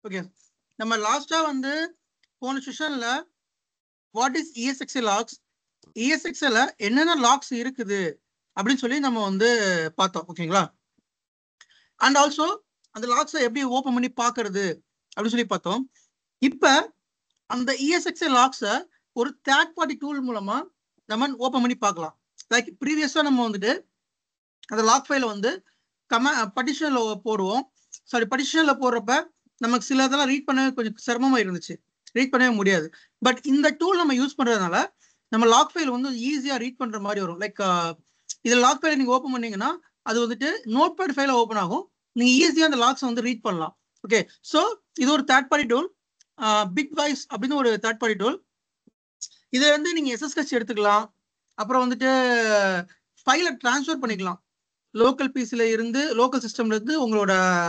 Okay நம்ம லாஸ்டா வந்து போன செஷன்ல வாட் இஸ் இஎஸ்எக்ஸ்ஏ லாக்ஸ் இஎஸ்எக்ஸ்ல என்னென்ன லாக்ஸ் இருக்குது அப்படின்னு சொல்லி நம்ம வந்து பார்த்தோம் ஓகேங்களா அண்ட் ஆல்சோ அந்த லாக்ஸை எப்படி ஓப்பன் பண்ணி பார்க்கறது அப்படின்னு சொல்லி பார்த்தோம் இப்போ அந்த இஎஸ்எக்ஸ்ஏ லாக்ஸை ஒரு தேர்ட் பார்ட்டி டூல் மூலமா நம்ம ஓப்பன் பண்ணி பார்க்கலாம் லைக் ப்ரீவியஸாக நம்ம வந்துட்டு அந்த லாக் ஃபைலை வந்து கம பட்டிஷனில் போடுவோம் சாரி பட்டிஷனில் போடுறப்ப நமக்கு சில இதெல்லாம் ரீட் பண்ணவே கொஞ்சம் சிரமமாக இருந்துச்சு ரீட் பண்ணவே முடியாது பட் இந்த டூல் நம்ம யூஸ் பண்ணுறதுனால நம்ம லாக் ஃபைல் வந்து ஈஸியாக ரீட் பண்ணுற மாதிரி வரும் லைக் இதில் லாக் ஃபைலை நீங்கள் ஓப்பன் பண்ணீங்கன்னா அது வந்துட்டு நோட் பேட் ஃபைல ஓப்பன் ஆகும் நீங்கள் ஈஸியாக அந்த லாக்ஸை வந்து ரீட் பண்ணலாம் ஓகே ஸோ இது ஒரு third party tool pick voice அப்படின்னு ஒரு தேர்ட் பார்ட்டி டூல் இதை வந்து நீங்கள் எஸ்எஸ்கச் எடுத்துக்கலாம் அப்புறம் வந்துட்டு ஃபைலை ட்ரான்ஸ்ஃபர் பண்ணிக்கலாம் லோக்கல் பிசியில் இருந்து லோக்கல் சிஸ்டம்ல இருந்து உங்களோட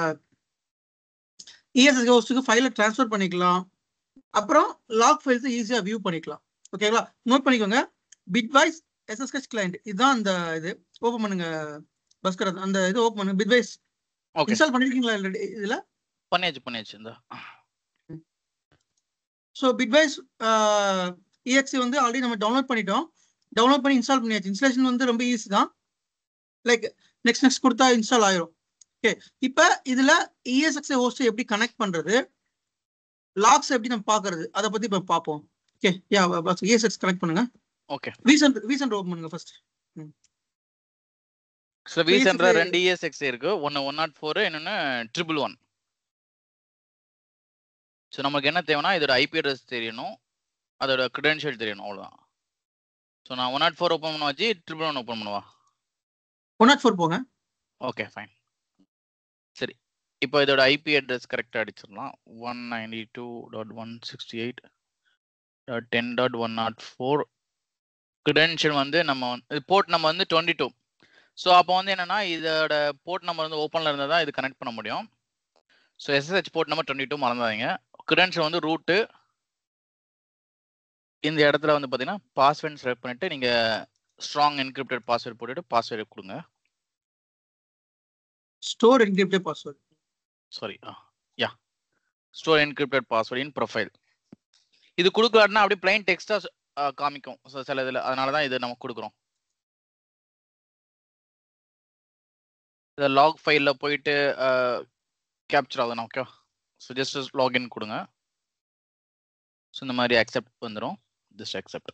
இஎஸ்எஸ் ஹோஸ்ட்டுக்கு ஃபைலை ட்ரான்ஸ்ஃபர் பண்ணிக்கலாம் அப்புறம் லாக் ஃபைல்ஸை ஈஸியாக வியூ பண்ணிக்கலாம் ஓகேங்களா நோட் பண்ணிக்கோங்க பிட்வைஸ் எஸ்எஸ்கச் கிளைண்ட் இதுதான் அந்த இது ஓப்பன் பண்ணுங்க பஸ்கர் அந்த இது ஓப்பன் பண்ணுங்க பிட்வைஸ் ஓகே இன்ஸ்டால் பண்ணிருக்கீங்களா இதுல பண்ணியாச்சு பண்ணியாச்சு இந்த ஸோ பிட்வைஸ் இஎக்ஸி வந்து ஆல்ரெடி நம்ம டவுன்லோட் பண்ணிட்டோம் டவுன்லோட் பண்ணி இன்ஸ்டால் பண்ணியாச்சு இன்ஸ்டாலேஷன் வந்து ரொம்ப ஈஸி தான் லைக் நெக்ஸ்ட் நெக்ஸ்ட் கொடுத்தா இன்ஸ்டால் ஆயிரும் ஓகே இப்போ இதுல இஎஸ்எக்ஸை ஹோஸ்ட் எப்படி கனெக்ட் பண்றது லாக்ஸ் எப்படி நம்ம பார்க்கறது அதை பத்தி இப்போ பார்ப்போம் ஓகே யா இஎஸ்எக்ஸ் கனெக்ட் பண்ணுங்க ஓகே வீசன் வீசன் ஓப்பன் பண்ணுங்க first so V center Basically- ரெண்டு இஎஸ்எக்ஸ் இருக்கு ஒன்று ஒன் நாட் ஃபோர் இன்னொன்று ட்ரிபிள் ஒன் ஸோ நமக்கு என்ன தேவைன்னா இதோட ஐபி அட்ரஸ் தெரியணும் அதோட க்ரெடென்ஷியல் தெரியணும் அவ்வளோதான் ஸோ நான் ஒன் நாட் ஃபோர் ஓப்பன் பண்ண வச்சு ட்ரிபிள் ஒன் ஓப்பன் பண்ணுவா ஒன் நாட் ஃபோர் போங்க ஓகே ஃபைன் சரி இப்போ இதோட ஐபி அட்ரஸ் கரெக்டாக அடிச்சிடலாம் one ninety two dot one sixty eight dot ten dot one nought four credential வந்து நம்ம வந்து போர்ட் நம்ம வந்து டுவெண்ட்டி டூ ஸோ அப்போ வந்து என்னன்னா இதோட போர்ட் நம்பர் வந்து ஓப்பனில் இருந்தால் தான் இது கனெக்ட் பண்ண முடியும் so SSH port number twenty two மறந்துடாதீங்க க்ரெடென்ஷியல் வந்து ரூட்டு இந்த இடத்துல வந்து பார்த்தீங்கன்னா பாஸ்வேர்ட் செலக்ட் பண்ணிட்டு நீங்கள் ஸ்ட்ராங் என்கிரிப்டட் பாஸ்வேர்ட் போட்டுட்டு பாஸ்வேர்டு கொடுங்க store encrypted password sorry yeah store encrypted password in profile இது கொடுக்கலாட்டினா அப்படியே பிளைன் டெக்ஸ்டாக காமிக்கும் ஸோ சில இதில் அதனால தான் இது நம்ம கொடுக்குறோம் இந்த லாக் ஃபைலில் போயிட்டு கேப்சர் ஆகுதுண்ணா ஓகே ஸோ ஜஸ்ட் லாகின் கொடுங்க ஸோ இந்த மாதிரி அக்செப்ட் வந்துடும் ஜஸ்ட் அக்செப்ட்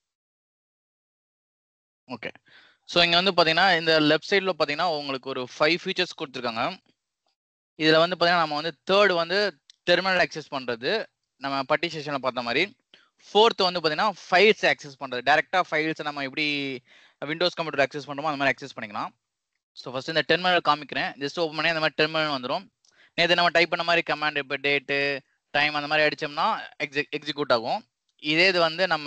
ஓகே ஸோ இங்கே வந்து பார்த்தீங்கன்னா இந்த லெஃப்ட் சைடில் பார்த்தீங்கன்னா உங்களுக்கு ஒரு ஃபைவ் ஃபீச்சர்ஸ் கொடுத்துருக்காங்க இதில் வந்து பார்த்தீங்கன்னா நம்ம வந்து தேர்ட் வந்து டெர்மினல் அக்சஸ் பண்ணுறது நம்ம பட்டி செஷனில் பார்த்த மாதிரி ஃபோர்த் வந்து பார்த்தீங்கன்னா ஃபைல்ஸ் அக்சஸ் பண்ணுறது டேரெக்டாக ஃபைல்ஸை நம்ம எப்படி விண்டோஸ் கம்ப்யூட்டர் அக்சஸ் பண்ணுறோமோ அந்த மாதிரி அக்சஸ் பண்ணிக்கலாம் ஸோ ஃபர்ஸ்ட் இந்த டெர்மினல் காமிக்கிறேன் ஜஸ்ட் ஓப்பன் பண்ணி அந்த மாதிரி டெர்மினல் வந்துடும் நேற்று நம்ம டைப் பண்ண மாதிரி கமாண்ட் இப்போ டேட்டு டைம் அந்த மாதிரி அடிச்சோம்னா எக்ஸி எக்ஸிக்யூட் ஆகும் இதே இது வந்து நம்ம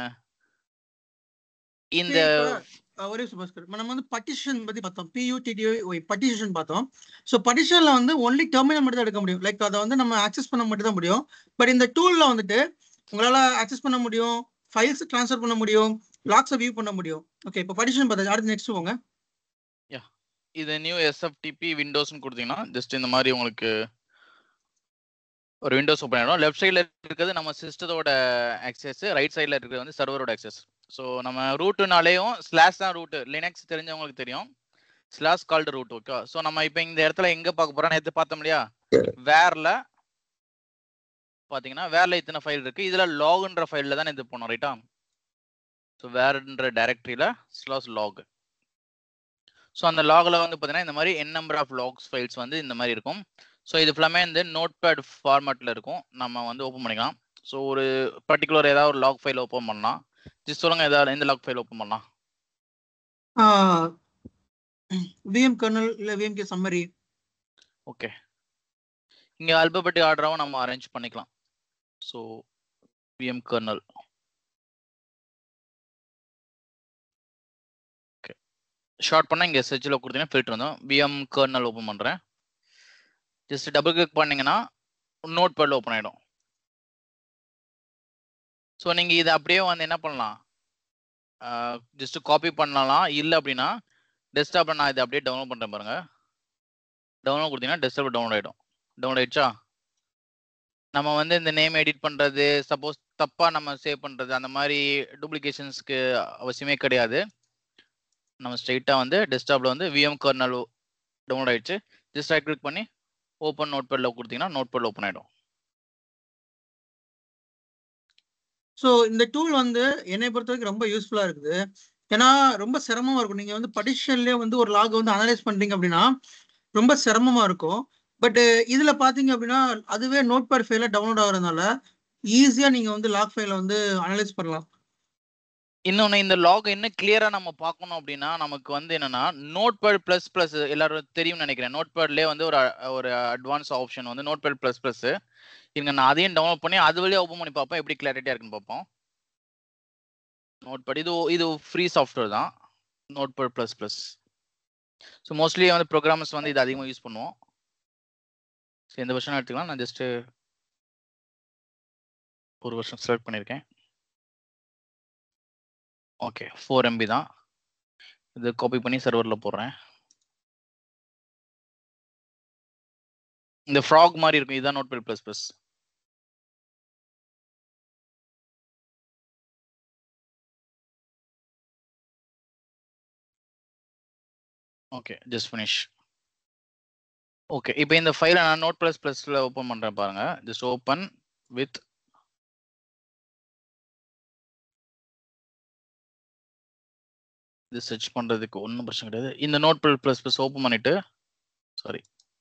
இந்த ஒரே சுபாஸ்கர் நம்ம வந்து பட்டிஷன் பத்தி பார்த்தோம் பியூடிடிஒய் பட்டிஷன் பார்த்தோம் ஸோ பட்டிஷன்ல வந்து ஒன்லி டெர்மினல் மட்டும் தான் எடுக்க முடியும் லைக் அதை வந்து நம்ம ஆக்சஸ் பண்ண மட்டும் தான் முடியும் பட் இந்த டூல்ல வந்துட்டு உங்களால ஆக்சஸ் பண்ண முடியும் ஃபைல்ஸ் ட்ரான்ஸ்ஃபர் பண்ண முடியும் லாக்ஸை வியூ பண்ண முடியும் ஓகே இப்போ பட்டிஷன் பார்த்தா அடுத்து நெக்ஸ்ட் போங்க இது நியூ எஸ்எஃப்டிபி விண்டோஸ்னு கொடுத்தீங்கன்னா ஜஸ்ட் இந்த மாதிரி உங்களுக்கு ஒரு விண்டோஸ் ஓப்பன் ஆகிடும் லெஃப்ட் சைடில் இருக்கிறது நம்ம சிஸ்டத்தோட ஆக்சஸ் ரைட் சைடில் இருக்கிறது வந்து சர்வரோட ஆக்சஸ் ஸோ நம்ம ரூட்டுனாலேயும் ஸ்லாஷ் தான் ரூட்டு லினக்ஸ் தெரிஞ்சவங்களுக்கு தெரியும் slash called root okay so நம்ம இப்போ இந்த இடத்துல எங்கே பார்க்க போகிறோம் நேற்று பார்த்தோம் இல்லையா வேர்ல பார்த்தீங்கன்னா வேர்ல இத்தனை ஃபைல் இருக்கு இதில் லாகுன்ற ஃபைலில் தான் இது போனோம் ரைட்டா ஸோ வேர்ன்ற டைரக்டரியில் ஸ்லாஸ் லாக் ஸோ அந்த லாகில் வந்து பார்த்தீங்கன்னா இந்த மாதிரி n number of logs files வந்து இந்த மாதிரி இருக்கும் ஸோ இது ஃபுல்லாமே இந்த நோட் பேட் ஃபார்மேட்டில் இருக்கும் நம்ம வந்து ஓப்பன் பண்ணிக்கலாம் ஸோ ஒரு பர்டிகுலர் ஏதாவது ஒரு லாக் ஃபைல் ஓப்பன் பண்ணலாம் ஜஸ்ட் சொல்லுங்க ஏதாவது எந்த லாக் ஃபைல் ஓப்பன் பண்ணலாம் விஎம் கர்னல் இல்லை விஎம்கே சம்மரி ஓகே இங்கே அல்பபெட்டிக் ஆர்டராகவும் நம்ம அரேஞ்ச் பண்ணிக்கலாம் so VM kernel okay sort பண்ணால் இங்கே சர்ச்சில் கொடுத்தீங்கன்னா ஃபில்டர் வந்தோம் விஎம் கர்னல் ஓப்பன் பண்ணுறேன் ஜஸ்ட் டபுள் கிளிக் பண்ணீங்கன்னா நோட் பேடில் ஓப்பன் ஆகிடும் ஸோ நீங்கள் இதை அப்படியே வந்து என்ன பண்ணலாம் ஜஸ்ட் காப்பி பண்ணலாம் இல்லை அப்படின்னா டெஸ்க்டாப்பில் நான் இதை அப்படியே டவுன்லோட் பண்ணுறேன் பாருங்க டவுன்லோட் கொடுத்தீங்கன்னா டெஸ்க்டாப் டவுன்லோட் ஆகிடும் டவுன்லோட் ஆயிடுச்சா நம்ம வந்து இந்த நேம் எடிட் பண்றது சப்போஸ் தப்பா நம்ம சேவ் பண்றது அந்த மாதிரி டூப்ளிகேஷன்ஸ்க்கு அவசியமே கிடையாது நம்ம ஸ்ட்ரைட்டா வந்து டெஸ்க்டாப்ல வந்து விஎம் கர்னல் டவுன்லோட் ஆயிடுச்சு ஜஸ்ட் ரைட் கிளிக் பண்ணி ஓப்பன் நோட் பேட்ல கொடுத்தீங்கன்னா நோட் பேட்ல ஓப்பன் ஆயிடும் ஸோ இந்த டூல் வந்து என்னை பொறுத்த வரைக்கும் ரொம்ப யூஸ்ஃபுல்லா இருக்குது ஏன்னா ரொம்ப சிரமமா இருக்கும் நீங்க வந்து படிஷன்லயே வந்து ஒரு லாக் வந்து அனலைஸ் பண்றீங்க அப்படின்னா ரொம்ப சிரமமா இருக்கும் பட் இதுல பாத்தீங்க அப்படின்னா அதுவே நோட் பேட் ஃபைல டவுன்லோட் ஆகுறதுனால ஈஸியா நீங்க வந்து லாக் ஃபைல வந்து அனலைஸ் பண்ணலாம் இன்னொன்னு இந்த லாக் இன்னும் கிளியரா நம்ம பார்க்கணும் அப்படின்னா நமக்கு வந்து என்னன்னா நோட் பேட் பிளஸ் பிளஸ் எல்லாரும் தெரியும்னு நினைக்கிறேன் நோட் பேட்லயே வந்து ஒரு அ- ஒரு அட்வான்ஸ் ஆப்ஷன் வந்து நோட் பேட் பிளஸ் பிளஸ் இங்க நான் அதையும் டவுன்லோட் பண்ணி அது வழியா ஓப்பன் பண்ணி பார்ப்போம் எப்படி கிளாரிட்டியா இருக்குன்னு பார்ப்போம் நோட் பேட் இது இது ஃப்ரீ சாஃப்ட்வேர் தான் notepad plus plus so mostly வந்து ப்ரோக்ராமர்ஸ் வந்து இது அதிகமாக யூஸ் பண்ணுவோம் ஸோ இந்த வருஷம் எடுத்துக்கலாம் நான் ஜஸ்ட் ஒரு வருஷம் செலக்ட் பண்ணியிருக்கேன் ஓகே ஃபோர் எம்பி தான் இது காப்பி பண்ணி சர்வரில் போடுறேன் இந்த ஃப்ராக் மாதிரி இருக்கும் இதுதான் note plus plus okay just finish okay இப்போ இந்த ஃபைலை நான் நோட் ப்ளஸ் ப்ளஸில் ஓப்பன் பண்ணுறேன் பாருங்க ஜஸ்ட் ஓப்பன் வித் இது சர்ச் பண்ணுறதுக்கு ஒன்றும் பிரச்சனை கிடையாது இந்த நோட் ப்ளஸ் ப்ளஸ் ஓப்பன் பண்ணிட்டு sorry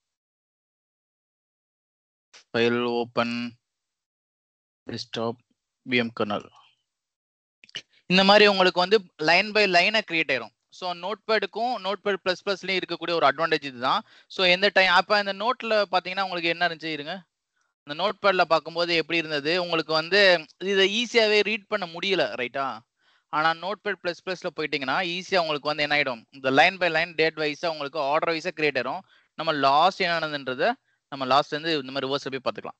file open desktop VM kernel இந்த மாதிரி உங்களுக்கு வந்து லைன் பை லைனை கிரியேட் ஆயிரும் ஸோ நோட் பேடுக்கும் நோட் பேட் ப்ளஸ் ப்ளஸ்லையும் இருக்கக்கூடிய ஒரு அட்வான்டேஜ் இதுதான் ஸோ எந்த டைம் அப்போ இந்த நோட்டில் பார்த்தீங்கன்னா உங்களுக்கு என்ன இருந்துச்சு இருங்க இந்த நோட் பேடில் பார்க்கும்போது எப்படி இருந்தது உங்களுக்கு வந்து இதை ஈஸியாகவே ரீட் பண்ண முடியல ரைட்டா ஆனால் நோட் பேட் ப்ளஸ் ப்ளஸில் போயிட்டீங்கன்னா ஈஸியாக உங்களுக்கு வந்து என்ன ஆகிடும் இந்த லைன் பை லைன் டேட் வைஸாக உங்களுக்கு ஆர்டர் வைஸாக கிரியேட் ஆயிரும் நம்ம லாஸ்ட் என்ன நடந்ததுன்றதை நம்ம லாஸ்ட் வந்து இந்த மாதிரி ரிவர்ஸில் போய் பார்த்துக்கலாம்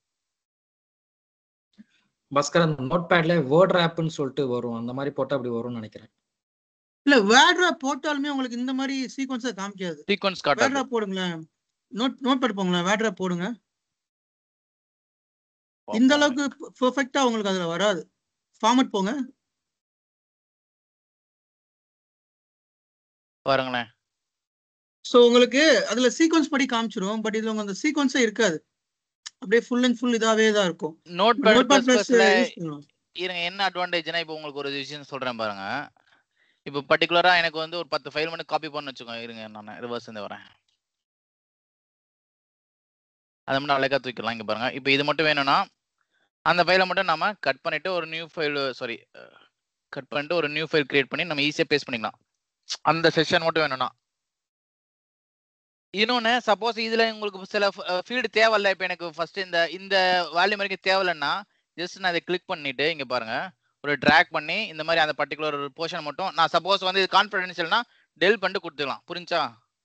பாஸ்கர் அந்த நோட் பேட்ல வேர்ட் ரேப்னு சொல்லிட்டு வரும் அந்த மாதிரி போட்டா அப்படி வரும்னு நினைக்கிறேன் இல்ல வேட்ரா போட்டாலுமே உங்களுக்கு இந்த மாதிரி சீக்வன்ஸை காமிக்காது சீக்வன்ஸ் காட்டாது வேட்ரா போடுங்களேன் நோட் நோட் பேட் போங்களேன் வேட்ரா போடுங்க இந்த அளவுக்கு பெர்ஃபெக்ட்டா உங்களுக்கு அதுல வராது ஃபார்மட் போங்க பாருங்களேன் ஸோ உங்களுக்கு அதுல சீக்வன்ஸ் படி காமிச்சிரும் பட் இதுல உங்க அந்த சீக்வன்ஸே இருக்காது அப்படியே ஃபுல் அண்ட் ஃபுல் இதாவே தான் இருக்கும் notepad notepad plus plus ப்ளஸில் இருங்க என்ன அட்வான்டேஜ்னா இப்போ உங்களுக்கு ஒரு விஷயம் சொல்றேன் பாருங்க இப்போ பர்டிகுலரா எனக்கு வந்து ஒரு பத்து ஃபைல் மட்டும் காப்பி பண்ண வச்சுக்கோங்க இருங்க நான் ரிவர்ஸ் இருந்து வரேன் அதை மட்டும் அழகா தூக்கிடலாம் இங்க பாருங்க இப்போ இது மட்டும் வேணும்னா அந்த ஃபைலை மட்டும் நாம கட் பண்ணிட்டு ஒரு நியூ ஃபைல் சாரி கட் பண்ணிட்டு ஒரு நியூ ஃபைல் கிரியேட் பண்ணி நம்ம ஈஸியா பேஸ்ட் பண்ணிக்கலாம் அந்த செஷன் மட்டும் வேணும்னா இன்னொன்னு சப்போஸ் இதுல உங்களுக்கு சில ஃபீல்டு தேவையில்ல இப்போ எனக்கு ஃபர்ஸ்ட் இந்த இந்த வேல்யூ வரைக்கும் தேவையில்லைன்னா ஜஸ்ட் நான் இதை கிளிக் பண்ணிட்டு இங்க பாருங்க ஒரு ட்ராக் பண்ணி இந்த மாதிரி அந்த பர்டிகுலர் போர்ஷன் மட்டும் நான் சப்போஸ் வந்து இது கான்ஃபிடென்ஷியல்னா டெல் பண்ணிட்டு கொடுத்துக்கலாம் புரிஞ்சா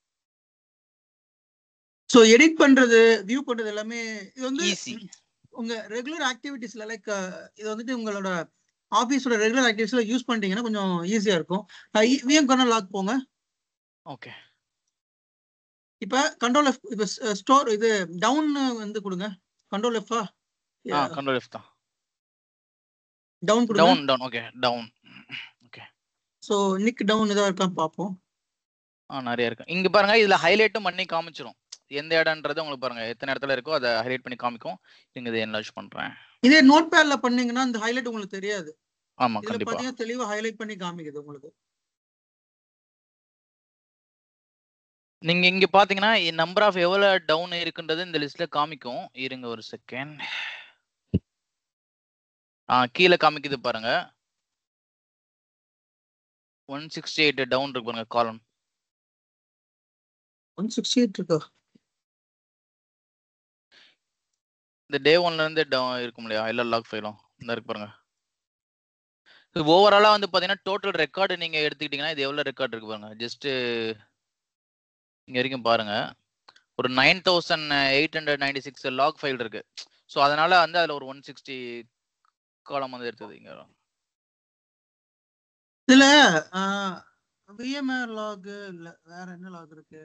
ஸோ எடிட் பண்றது வியூ பண்றது எல்லாமே இது வந்து ஈஸி உங்க ரெகுலர் ஆக்டிவிட்டீஸ்ல லைக் இது வந்துட்டு உங்களோட ஆஃபீஸோட ரெகுலர் ஆக்டிவிட்டீஸ்ல யூஸ் பண்ணிட்டீங்கன்னா கொஞ்சம் ஈஸியா இருக்கும் விஎம் கர்னல் லாக் போங்க ஓகே இப்ப கண்ட்ரோல் எஃப் இப்ப ஸ்டோர் இது டவுன் வந்து கொடுங்க கண்ட்ரோல் எஃபா ஆ கண்ட்ரோல் எஃப் தான் டவுன் கொடுங்க down down okay down so NIC down ஏதாவது இருக்கான்னு பார்ப்போம் ஆ நிறைய இருக்கு இங்க பாருங்க இதுல ஹைலைட்டும் பண்ணி காமிச்சிரும் எந்த இடம்ன்றது உங்களுக்கு பாருங்க எத்தனை இடத்துல இருக்கோ அதை ஹைலைட் பண்ணி காமிக்கும் இங்க இதை என்லார்ஜ் பண்றேன் இதே நோட் பேட்ல பண்ணீங்கன்னா இந்த ஹைலைட் உங்களுக்கு தெரியாது ஆமா இதுல கண்டிப்பா பாத்தீங்கன்னா தெளிவா ஹைலைட் பண்ணி காமிக்குது உங்களுக்கு நீங்க இங்க பாத்தீங்கன்னா நம்பர் ஆஃப் எவ்வளவு டவுன் இருக்குன்றது இந்த லிஸ்ட்ல காமிக்கும் இருங்க ஒரு செகண்ட் ஆ கீழே காமிக்குது பாருங்க ஒன் சிக்ஸ்டி எயிட் டவுன் இருக்கு பாருங்க காலம் ஒன் சிக்ஸ்டி எயிட் இருக்கா இந்த டே ஒன்ல இருந்து டவுன் இருக்கும் இல்லையா எல்லா லாக் ஃபைலும் இந்த இருக்கு பாருங்க இது ஓவராலா வந்து பாத்தீங்கன்னா டோட்டல் ரெக்கார்டு நீங்க எடுத்துக்கிட்டீங்கன்னா இது எவ்வளவு ரெக்கார்ட் இருக்கு பாருங்க ஜஸ்ட் இங்க வரைக்கும் பாருங்க ஒரு nine thousand eight hundred ninety six log file இருக்கு ஸோ அதனால வந்து அதுல ஒரு ஒன் சிக்ஸ்டி காலம் வந்து எடுத்தது இங்க இதுல விஎம்ஆர் லாக் இல்ல வேற என்ன லாக் இருக்கு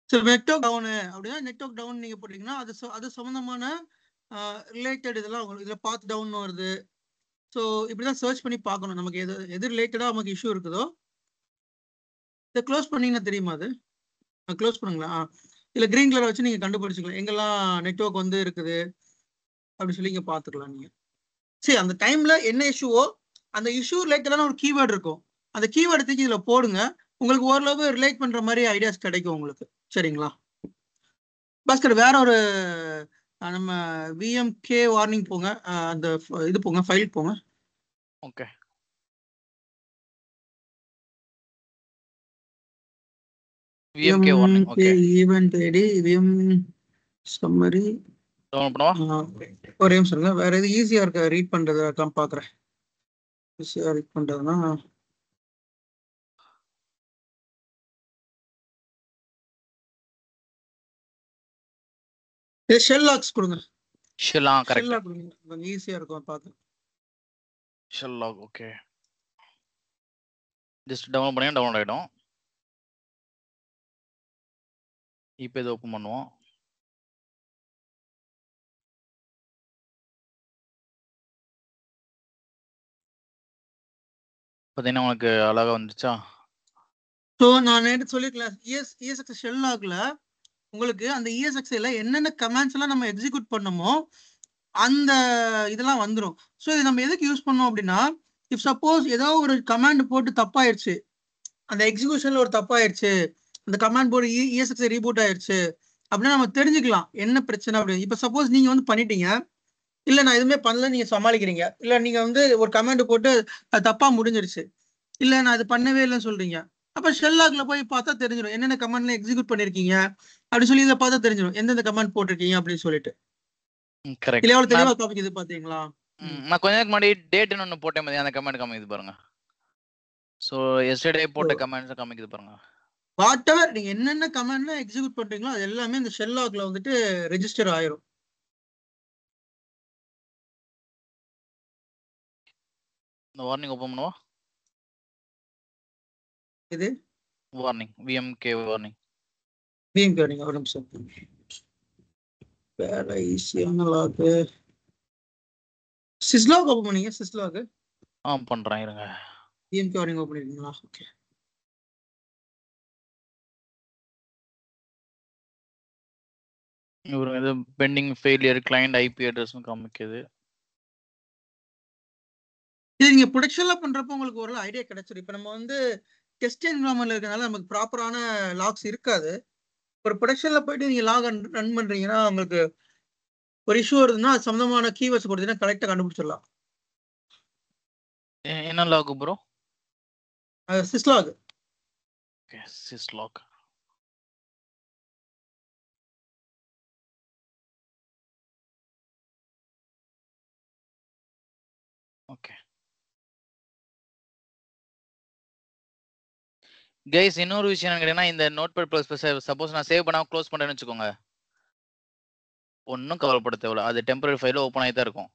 சரி நெட்வொர்க் டவுனு அப்படின்னா நெட்வொர்க் டவுன் நீங்க போட்டீங்கன்னா அது ச- அது சம்பந்தமான ரிலேட்டட் இதெல்லாம் உங்களுக்கு இதுல பாத் டவுன் வருது ஸோ இப்படிதான் சர்ச் பண்ணி பார்க்கணும் நமக்கு எது எது ரிலேட்டடா நமக்கு இஷ்யூ இருக்குதோ இதை க்ளோஸ் பண்ணீங்கன்னா தெரியுமா அது க்ளோஸ் பண்ணுங்களா இல்ல கிரீன் கலர் வச்சு நீங்க கண்டுபிடிச்சிக்கலாம் எங்கெல்லாம் நெட்வொர்க் வந்து இருக்குது அப்படி சொல்லி இங்க பாத்துக்கலாம் நீங்க சரி அந்த டைம்ல என்ன இஷ்யூவோ அந்த இஷ்யூ ரிலேட்டடான ஒரு கீவேர்டு இருக்கும் அந்த கீவேர்டு தூக்கி இதுல போடுங்க உங்களுக்கு ஓரளவு ரிலேட் பண்ற மாதிரி ஐடியாஸ் கிடைக்கும் உங்களுக்கு சரிங்களா பாஸ்கர் வேற ஒரு அஹ், நம்ம விஎம்கே வார்னிங் போங்க அஹ், அந்த ஃப- இது போங்க ஃபைல் போங்க okay VMK warning okay event ID VM summary download பண்ணவா ஒரே நிமிஷம் இருங்க வேற எது ஈஸியா இருக்க ரீட் பண்றது அதான் பாக்குறேன் ஈஸியா ரீட் பண்றதுன்னா ஷெல் லாக்ஸ் கொடுங்க ஷெல்லா ஷெல் கரெக்ட் லாக் கொடுங்க கொஞ்சம் ஈஸியா இருக்கும் பார்த்து shell log okay just download பண்ணி டவுன்லோட் ஆயிடும் இப்போ இதை ஓப்பன் பண்ணுவோம் பார்த்தீங்கன்னா உங்களுக்கு அழகா வந்துச்சா ஸோ நான் நேற்று சொல்லிருக்கேன் இஎஸ் இஎஸ்எக்ஸ் ஷெல் லாக்ல உங்களுக்கு அந்த இஎஸ்எக்ஸ்ல என்னென்ன கமாண்ட்ஸ் எல்லாம் நம்ம எக்ஸிக்யூட் பண்ணோமோ அந்த இதெல்லாம் வந்துடும் ஸோ இது நம்ம எதுக்கு யூஸ் பண்ணோம் அப்படின்னா இஃப் சப்போஸ் ஏதோ ஒரு கமாண்ட் போட்டு தப்பாயிருச்சு அந்த எக்ஸிக்யூஷன்ல ஒரு தப்பாயிருச்சு அந்த கமாண்ட் போர்டு இஎஸ்எக்ஸ் ரீபூட் ஆயிருச்சு அப்படின்னா நம்ம தெரிஞ்சுக்கலாம் என்ன பிரச்சனை அப்படின்னு இப்போ சப்போஸ் நீங்க வந்து பண்ணிட்டீங்க இல்ல நான் எதுவுமே பண்ணல நீங்க சமாளிக்கிறீங்க இல்ல நீங்க வந்து ஒரு கமாண்ட் போட்டு அது தப்பா முடிஞ்சிருச்சு இல்ல நான் இது பண்ணவே இல்லைன்னு சொல்றீங்க அப்ப ஷெல்லாக்ல போய் பார்த்தா தெரிஞ்சிடும் என்னென்ன கமாண்ட்ல எக்ஸிக்யூட் பண்ணிருக்கீங்க அப்படி சொல்லி இதை பார்த்தா தெரிஞ்சிடும் எந்தெந்த கமாண்ட் போட்டிருக்கீங்க அப்படின்னு சொல்லிட்டு கரெக்ட் இல்ல எவ்வளவு தெளிவா காமிக்குது பாத்தீங்களா நான் கொஞ்ச நேரத்துக்கு முன்னாடி டேட்னு ஒன்று போட்டேன் மதியம் அந்த கமெண்ட் காமிக்குது பாருங்க ஸோ எஸ்டர்டே போட்ட கமெண்ட்ஸ் காமிக்குது பாருங்க வாட் எவர் நீங்க என்னென்ன கமாண்ட்ல எக்ஸிக்யூட் பண்றீங்களோ அது எல்லாமே இந்த ஷெல்லாக்ல வந்துட்டு ரெஜிஸ்டர் ஆயிரும் இந்த வார்னிங் ஓப்பன் பண்ணுவா இது வார்னிங் விஎம்கே வார்னிங் பிஎம் நீங்க ஒரு நிமிஷம் வேற ஈஸியான லாக் சிஸ்லாக் ஓப்பன் பண்ணீங்க சிஸ்லாக் ஆ பண்றேன் இருங்க பிஎம்கே வார்னிங் ஓப்பன் பண்ணிருக்கீங்களா ஓகே இவரு இது பெண்டிங் ஃபெயிலியர் கிளைண்ட் ஐபி அட்ரஸ்னு காமிக்குது இது நீங்க ப்ரொடக்ஷன்ல பண்றப்போ உங்களுக்கு ஒரு ஐடியா கிடைச்சிரும் இப்போ நம்ம வந்து டெஸ்ட் என்வரான்மெண்ட்ல இருக்கனால நமக்கு ப்ராப்பரான லாக்ஸ் இருக்காது ஒரு ப்ரொடக்ஷன்ல போயிட்டு நீங்க லாக் ரன் பண்றீங்கன்னா உங்களுக்கு ஒரு இஷ்யூ வருதுன்னா அது சம்பந்தமான கீவேர்ட்ஸ் கொடுத்தீங்கன்னா கரெக்டா கண்டுபிடிச்சிடலாம் எ- என்ன log bro syslog okay sys log okay guys இன்னொரு விஷயம் என்ன கேட்டீங்கன்னா இந்த notepad plus plus suppose நான் சேவ் பண்ணாம க்ளோஸ் பண்ணுறேன்னு வச்சுக்கோங்க ஒன்றும் கவலைப்பட தேவையில்ல அது டெம்பரரி ஃபைலில் ஓப்பன் ஆகி தான் இருக்கும்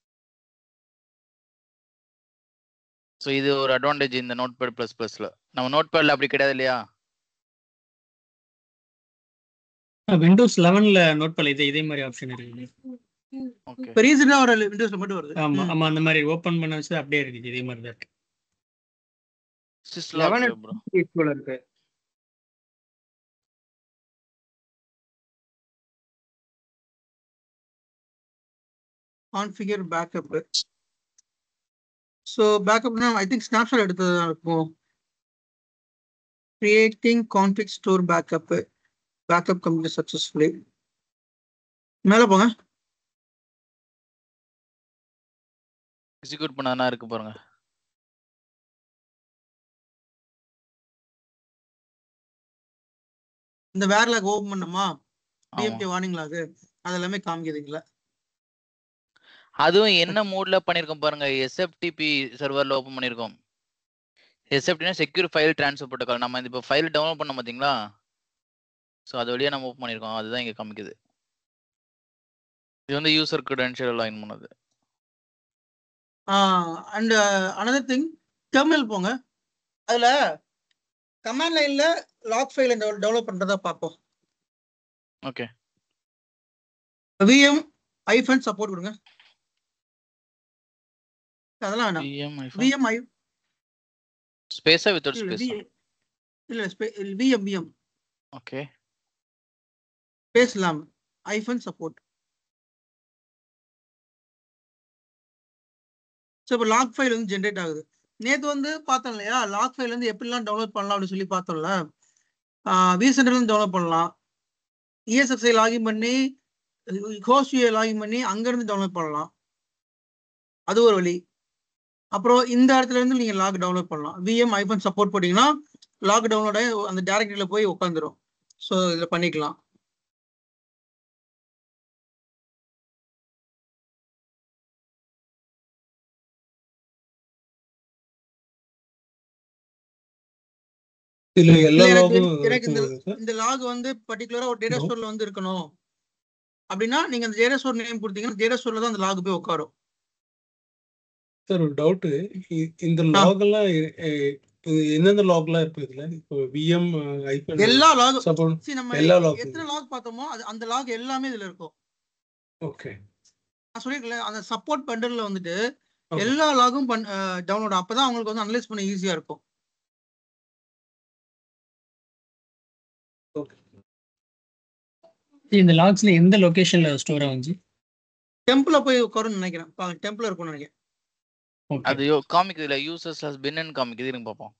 ஸோ இது ஒரு அட்வான்டேஜ் இந்த நோட் பேட் ப்ளஸ் ப்ளஸில் நம்ம நோட் பேடில் அப்படி கிடையாது இல்லையா விண்டோஸ் லெவன்ல நோட் பண்ணல இதே இதே மாதிரி ஆப்ஷன் இருக்கு ஓகே இப்போ ரீசெண்டா ஒரு விண்டோஸ்ல மட்டும் வருது ஆமா ம். ஆமா அந்த மாதிரி ஓபன் பண்ண வச்சு அப்படியே இருக்கு இதே மாதிரி தான் இருக்கு sys Eleven log bro equal இருக்கு கான்ஃபிகர் பேக்கப் ஸோ பேக்கப்னா ஐ திங்க் ஸ்னாப்ஷாட் எடுத்தது இருக்கும் creating config store backup backup complete successfully மேலே போங்க எக்ஸிக்யூட் பண்ணாதான் இருக்கு பாருங்க இந்த வேர் லாக் ஓப்பன் பண்ணோமா ஆமா. டிஎம்கே வார்னிங் லாக் அது எல்லாமே காமிக்குதுங்களா அதுவும் என்ன மோட்ல பண்ணிருக்கோம் பாருங்க எஸ்எஃப்டிபி சர்வர்ல ஓபன் பண்ணிருக்கோம் எஸ்எஃப்டினா செக்யூர் ஃபைல் ட்ரான்ஸ்ஃபர் ப்ரோட்டோகால் நம்ம இப்போ ஃபைல் டவுன்லோட் பண்ணோம் பாத்தீங்களா ஸோ அது வழியா நம்ம ஓப்பன் பண்ணிருக்கோம் அதுதான் இங்க காமிக்குது இது வந்து யூசர் கிரெடென்ஷியல் லாகின் பண்ணது அண்ட் அனதர் திங் டெர்மினல் போங்க அதுல கமாண்ட் லைன்ல லாக் ஃபைல் டெவலப் பண்றதா பார்ப்போம் ஓகே விஎம் ஐஃபன் சப்போர்ட் கொடுங்க அதெல்லாம் வேணாம் விஎம் விஎம் ஐ ஸ்பேஸா வித்தவுட் இல்ல ஸ்பேஸ் இல்ல விஎம் விஎம் ஓகே ஸ்பேஸ் இல்லாம ஐஃபன் சப்போர்ட் ஸோ இப்போ லாக் ஃபைல் வந்து ஜென்ரேட் ஆகுது நேற்று வந்து பார்த்தோம் இல்லையா லாக் ஃபைல் வந்து எப்படிலாம் டவுன்லோட் பண்ணலாம் அப்படின்னு சொல்லி பார்த்தோம்ல வி சென்டர்லேருந்து டவுன்லோட் பண்ணலாம் இஎஸ்எஃப்ஐ லாகின் பண்ணி ஹோஸ்ட் லாகின் பண்ணி அங்கேருந்து டவுன்லோட் பண்ணலாம் அது ஒரு வழி அப்புறம் இந்த இடத்துல இருந்து நீங்கள் லாக் டவுன்லோட் பண்ணலாம் விஎம் ஐஃபோன் சப்போர்ட் போட்டிங்கன்னா லாக் டவுன்லோட் ஆகி அந்த டேரக்டரியில் போய் உட்காந்துரும் ஸோ இதில் பண்ணிக்கலாம் இதுல எல்லா இல்ல, எனக்கு- லாகும் எனக்கு இந்த- இருக்கும்போது சார் இந்த லாக் வந்து பர்டிகுலரா ஒரு டேட்டா No. ஸ்டோர்ல வந்து இருக்கணும் அப்படின்னா நீங்க அந்த டேட்டா ஸ்டோர் நேம் கொடுத்தீங்கன்னா டேட்டா ஸ்டோர்ல தான் அந்த லாக் போய் உட்காரும் சார் ஒரு டவுட் இந்த ஆ. லாக் எல்லாம் எ- எ- இது எந்தெந்த லாக் எல்லாம் இருக்கு இதுல இப்போ விஎம் ஐபன் எல்லா லாக் சப்போர்ட் see நம்ம எல்லா log எத்தனை லாக் பார்த்தோமோ அது அந்த லாக் எல்லாமே இதுல இருக்கும் ஓகே நான் சொல்லிருக்கேன் அந்த சப்போர்ட் பண்டல்ல வந்துட்டு Okay. எல்லா லாகும் பண் டவுன்லோட் அப்பதான் அவங்களுக்கு வந்து அனலைஸ் பண்ண ஈஸியா இருக்கும் இந்த லாக்ஸ்ல எந்த லொகேஷன்ல ஸ்டோர் ஆகுச்சு டெம்பிள போய் உட்காரும்னு நினைக்கிறேன் பாருங்க டெம்பிள் இருக்கும்னு நினைக்கிறேன் ஓகே அது காமிக் இதுல யூசர்ஸ் ஸ்லாஸ் பின்னு காமிக்குது இருங்க பார்ப்போம்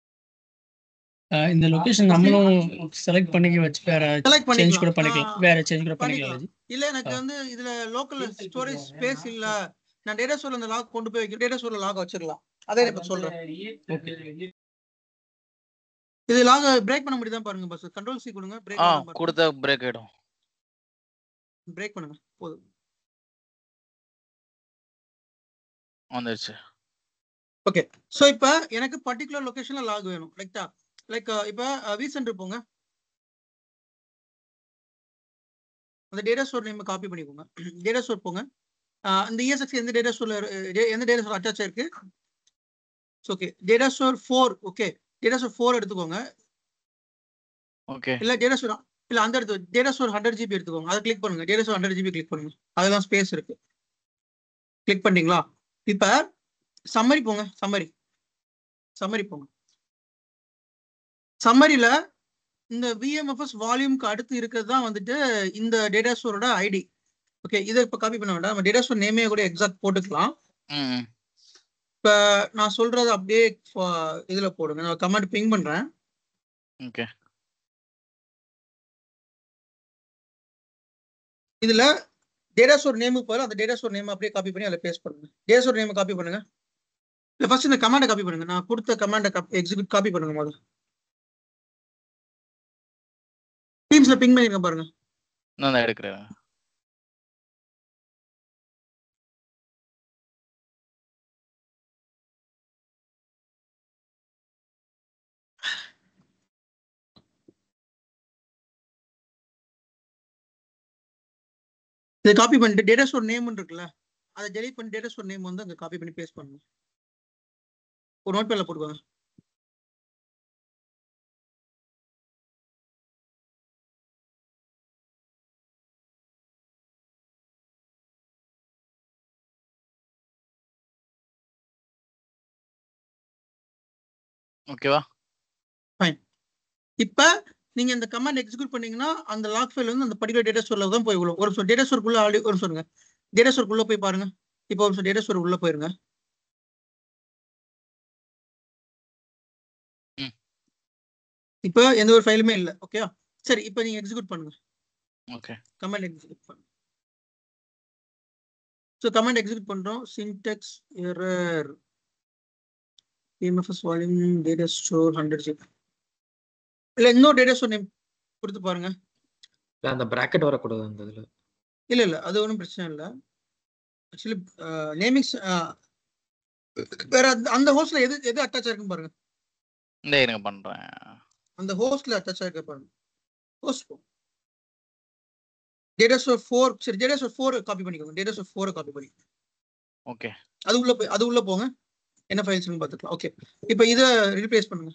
இந்த லொகேஷன் நம்மளும் செலக்ட் பண்ணி வச்சு வேற செலக்ட் சேஞ்ச் கூட பண்ணிக்கலாம் பண்ணிக்கலாம் ஆ, வேற சேஞ்ச் கூட பண்ணிக்கலாம். பண்ணிக்கலாம் இல்ல எனக்கு வந்து இதுல லோக்கல் ஸ்டோரேஜ் ஸ்பேஸ் இல்ல நான் டேட்டா ஸ்டோர்ல அந்த லாக் கொண்டு போய் வைக்கிறேன் டேட்டா ஸ்டோர்ல லாக் வச்சிடலாம் அதே இப்ப சொல்றேன் இது லாக் பிரேக் பண்ண முடியுதா பாருங்க பஸ் கண்ட்ரோல் சி கொடுங்க பிரேக் ஆ கொடுத்த பிரேக் ஆயிடும் பிரேக் பண்ணுங்க போதும் வந்துருச்சு சோ இப்ப எனக்கு பர்டிகுலர் லொகேஷன்ல லாக் வேணும் லைக் லைக் இப்ப வி சென்டர் போங்க அந்த டேட்டா ஸ்டோர் நேம் காப்பி பண்ணிக்கோங்க டேட்டா ஸ்டோர் போங்க அஹ் இந்த இஎஸ்எக்ஸ் எந்த டேட்டா ஸ்டோர்ல எந்த டேட்டா ஸ்டோர் அட்டாச் ஆயிருக்கு okay data store four okay data store four எடுத்துக்கோங்க ஓகே இல்ல டேட்டா ஸ்டோர் இல்ல அந்த எடுத்து டேட்டா ஸ்டோர் ஹண்ட்ரட் ஜிபி எடுத்துக்கோங்க அதை கிளிக் பண்ணுங்க data store hundred GB click பண்ணுங்க அதுதான் ஸ்பேஸ் இருக்கு கிளிக் பண்ணீங்களா இப்ப சம்மரி போங்க சம்மரி சம்மரி போங்க சம்மரியில இந்த விஎம்எஃப்எஸ் வால்யூம்க்கு அடுத்து இருக்கிறது தான் வந்துட்டு இந்த டேட்டா ஸ்டோரோட ஐடி ஓகே இதை இப்போ காப்பி பண்ண வேண்டாம் நம்ம டேட்டா ஸ்டோர் நேமே கூட எக்ஸாக்ட் போட்டுக்கலாம் ம் இப்போ நான் சொல்றது அப்படியே ஃப- இதுல போடுங்க நான் கமெண்ட் பிங் பண்றேன் ஓகே இதுல டேட்டா ஸ்டோர் நேமுக்கு பதிலா அந்த டேட்டா ஸ்டோர் நேம் அப்படியே காப்பி பண்ணி அதில் பேஸ்ட் பண்ணுங்க டேட்டா ஸ்டோர் நேம் காப்பி பண்ணுங்க இல்ல ஃபர்ஸ்ட் இந்த கமாண்டை காப்பி பண்ணுங்க நான் கொடுத்த கமாண்டை எக்ஸிக்யூட் காப்பி பண்ணுங்க முதல்ல டீம்ஸ்ல பிங் பண்ணிருக்கேன் பாருங்க நான் தான் எடுக்கிறேன் இதை காப்பி பண்ணிட்டு டேட்டா ஸ்டோர் நேம் இருக்குல்ல அதை டெலிட் பண்ணி டேட்டா ஸ்டோர் நேம் வந்து அங்க காப்பி பண்ணி பேஸ்ட் பண்ணுங்க ஒரு நோட் பேட்ல போட்டுக்கோங்க ஓகேவா இப்ப நீங்க இந்த கமாண்ட் எக்ஸிக்யூட் பண்ணீங்கன்னா அந்த லாக் ஃபைல் வந்து அந்த பர்டிகுலர் டேட்டா ஸ்டோர்ல தான் போய் விழும் ஒரு நிமிஷம் டேட்டா ஸ்டோருக்குள்ள ஆல்ரெடி ஒரு சொல்லுங்க டேட்டா ஸ்டோருக்குள்ள போய் பாருங்க இப்போ ஒரு நிமிஷம் டேட்டா ஸ்டோர் உள்ள போயிருங்க ம். இப்போ எந்த ஒரு ஃபைலுமே இல்லை ஓகே சரி இப்போ நீங்க எக்ஸிக்யூட் பண்ணுங்க ஓகே கமாண்ட் எக்ஸிக்யூட் பண்ணுங்க ஸோ கமாண்ட் எக்ஸிக்யூட் பண்றோம் syntax error VMFS volume data store hundred G இல்ல இன்னொரு டேட்டா ஸ்டோர் நேம் கொடுத்து பாருங்க இல்ல அந்த பிராக்கெட் வரக்கூடாது அந்த இதுல இல்ல இல்ல அது ஒன்றும் பிரச்சனை இல்லை ஆக்சுவலி நேமிங்ஸ் வேற அந்த- அந்த ஹோஸ்ட்ல எது எது அட்டாச் ஆயிருக்குன்னு பாருங்க இந்த இருங்க பண்றேன் அந்த ஹோஸ்ட்ல அட்டாச் ஆயிருக்க பாருங்க ஹோஸ்ட் டேட்டா ஸ்டோர் ஃபோர் சரி டேட்டா ஸ்டோர் ஃபோர் காப்பி பண்ணிக்கோங்க டேட்டா ஸ்டோர் ஃபோரை காப்பி பண்ணி ஓகே அது உள்ள போய் அது உள்ள போங்க என்ன ஃபைல்ஸ்னு பார்த்துக்கலாம் ஓகே இப்போ இதை ரீப்ளேஸ் பண்ணுங்க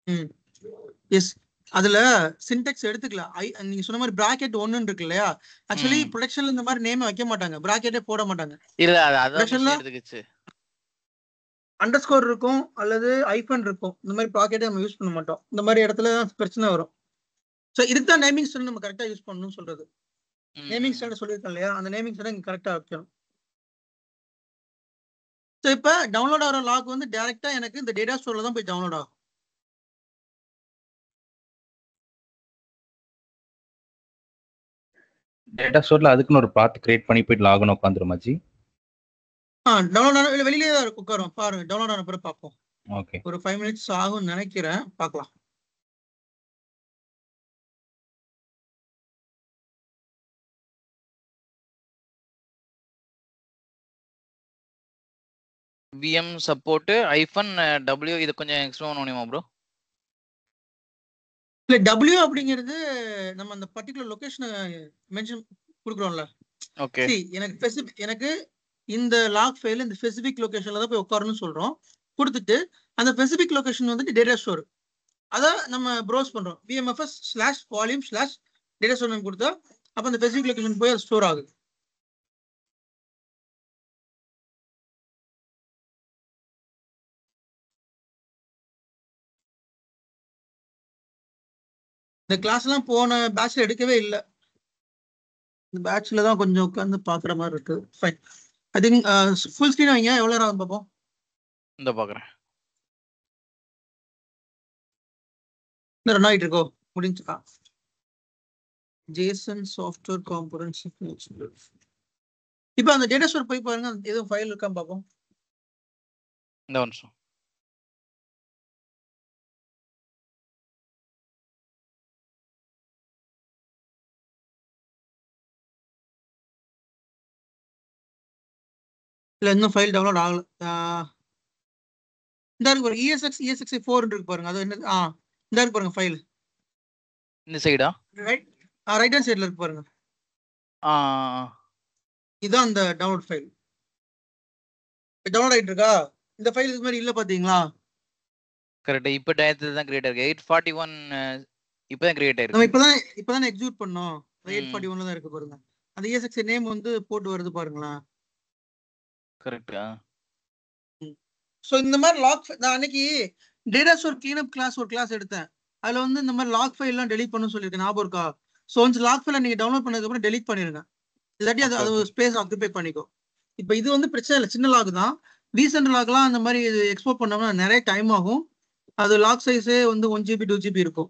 ம் எஸ் அதுல சின்டெக்ஸ் எடுத்துக்கல ஐ நீங்க சொன்ன மாதிரி பிராக்கெட் ஒன்னு இருக்கு இல்லையா ஆக்சுவலி ம். ப்ரொடக்ஷன்ல இந்த மாதிரி நேம் வைக்க மாட்டாங்க பிராக்கெட்டே போட மாட்டாங்க இல்ல அது அதான் Production-ல- machine எடுத்துக்கிச்சு அண்டர் ஸ்கோர் இருக்கும் அல்லது ஐஃபன் இருக்கும் இந்த மாதிரி ப்ராக்கெட்டே நம்ம யூஸ் பண்ண மாட்டோம் இந்த மாதிரி இடத்துல தான் பிரச்சனை வரும் ஸோ இதுக்கு தான் நேமிங் ஸ்டாண்ட் நம்ம கரெக்டாக யூஸ் பண்ணணும்னு சொல்றது ம், நேமிங் ம். ஸ்டாண்ட் சொல்லியிருக்கேன் இல்லையா அந்த நேமிங் ஸ்டாண்ட் இங்கே கரெக்டாக வைக்கணும் ஸோ இப்போ டவுன்லோட் ஆகிற லாக் வந்து டேரெக்டா எனக்கு இந்த டேட்டா ஸ்டோர்ல தான் போய் டவுன்லோட் ஆகும் டேட்டா ஸ்டோர்ல அதுக்குன்னு ஒரு பாத் கிரியேட் பண்ணி போயிட்டு லாகன் உட்காந்துரும் மச்சி ஆ டவுன்லோட் ஆன இல்லை வெளியிலே தான் இருக்கு, உட்காரும் பாருங்க டவுன்லோட் ஆன பிறகு பார்ப்போம் ஓகே ஒரு ஃபைவ் மினிட்ஸ் ஆகும்னு நினைக்கிறேன் பார்க்கலாம் விஎம் சப்போர்ட் ஐஃபன் டபிள்யூ இது கொஞ்சம் எக்ஸ்ட்ரா பண்ண முடியுமா ப்ரோ இல்லை டபிள்யூ அப்படிங்கிறது நம்ம அந்த பர்டிகுலர் லொகேஷனை மென்ஷன் கொடுக்குறோம்ல ஓகே See, எனக்கு specific- எனக்கு இந்த லாக் ஃபைல் இந்த ஸ்பெசிபிக் லொகேஷன்ல தான் போய் உட்காரணும்னு சொல்றோம் கொடுத்துட்டு அந்த ஸ்பெசிபிக் லொகேஷன் வந்துட்டு டேட்டா ஸ்டோர் அதை நம்ம ப்ரௌஸ் பண்றோம் VMFS slash volume slash data store கொடுத்தா அப்போ அந்த ஸ்பெசிபிக் லொகேஷன் போய் அது ஸ்டோர் ஆகுது இந்த கிளாஸ்லாம் போன பேட்ச்ல எடுக்கவே இல்லை இந்த பேட்ச்ல தான் கொஞ்சம் உட்காந்து பாக்குற மாதிரி இருக்கு fine I think full screen வைங்க எவ்வளோ நேரம் ஆகும் பார்ப்போம் இந்த பாக்குறேன் இந்த ரன் ஆகிட்டு இருக்கோ முடிஞ்சா ஜேசன் சாஃப்ட்வேர் காம்பனன்ஸ் இப்போ அந்த டேட்டா ஸ்டோர் போய் பாருங்க அந்த எதுவும் ஃபைல் இருக்கான்னு பார்ப்போம் இந்த ஒரு நிமிஷம் இல்லை இன்னும் ஃபைல் டவுன்லோட் ஆகல ஆஹ் இந்த இருக்கு பாருங்க இஎஸ்எக்ஸ் இஎஸ்எக்ஸ் ஃபோர் இருக்கு பாருங்க அது என்ன ஆ இந்த இருக்கு பாருங்க ஃபைல் இந்த சைடா ரைட் ரைட் ஹேண்ட் சைடில் இருக்கு பாருங்க ஆ இதுதான் அந்த டவுன்லோட் ஃபைல் டவுன்லோட் ஆகிட்டு இருக்கா இந்த ஃபைல் இது மாதிரி இல்லை பார்த்தீங்களா கரெக்ட் இப்போ டயத்துல தான் கிரியேட் ஆயிருக்கு எயிட் ஃபார்ட்டி ஒன் இப்பதான் கிரியேட் நம்ம ஆயிருக்கு இப்பதான் இப்பதான் எக்ஸிக்யூட் பண்ணோம் எயிட் ம். ஃபார்ட்டி ஒன்ல தான் இருக்கு பாருங்க அந்த இஎஸ்எக்ஸ் நேம் வந்து போட்டு வருது பாருங்களேன் கரெக்டா ஸோ இந்த மாதிரி லாக் நான் அன்னைக்கு டேட்டா ஸ்டோர் கிளீனப் கிளாஸ் ஒரு கிளாஸ் எடுத்தேன் அதுல வந்து இந்த மாதிரி லாக் ஃபைல் எல்லாம் டெலீட் பண்ண சொல்லியிருக்கேன் ஞாபகம் இருக்கா ஸோ ஒன்ஸ் லாக் ஃபைல நீங்க டவுன்லோட் பண்ணதுக்கு அப்புறம் டெலீட் பண்ணிருங்க இல்லாட்டி அது அது Okay, ஸ்பேஸ் ஆக்குபை பண்ணிக்கோ இப்போ இது வந்து பிரச்சனை இல்லை சின்ன லாக் தான் ரீசெண்ட் லாக்லாம் அந்த மாதிரி எக்ஸ்போர்ட் பண்ணோம்னா நிறைய டைம் ஆகும் அது லாக் சைஸே வந்து ஒன் ஜிபி டூ ஜிபி இருக்கும்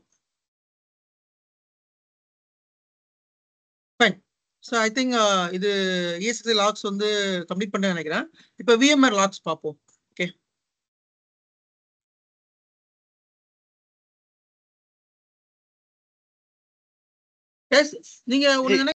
ஃபைன் ஸோ ஐ திங்க் இது இஎஸ்எஸ்சி லாக்ஸ் வந்து கம்ப்ளீட் பண்ண நினைக்கிறேன் இப்போ விஎம்ஆர் லாக்ஸ் பார்ப்போம் ஓகே நீங்க ஒரு ஏய்.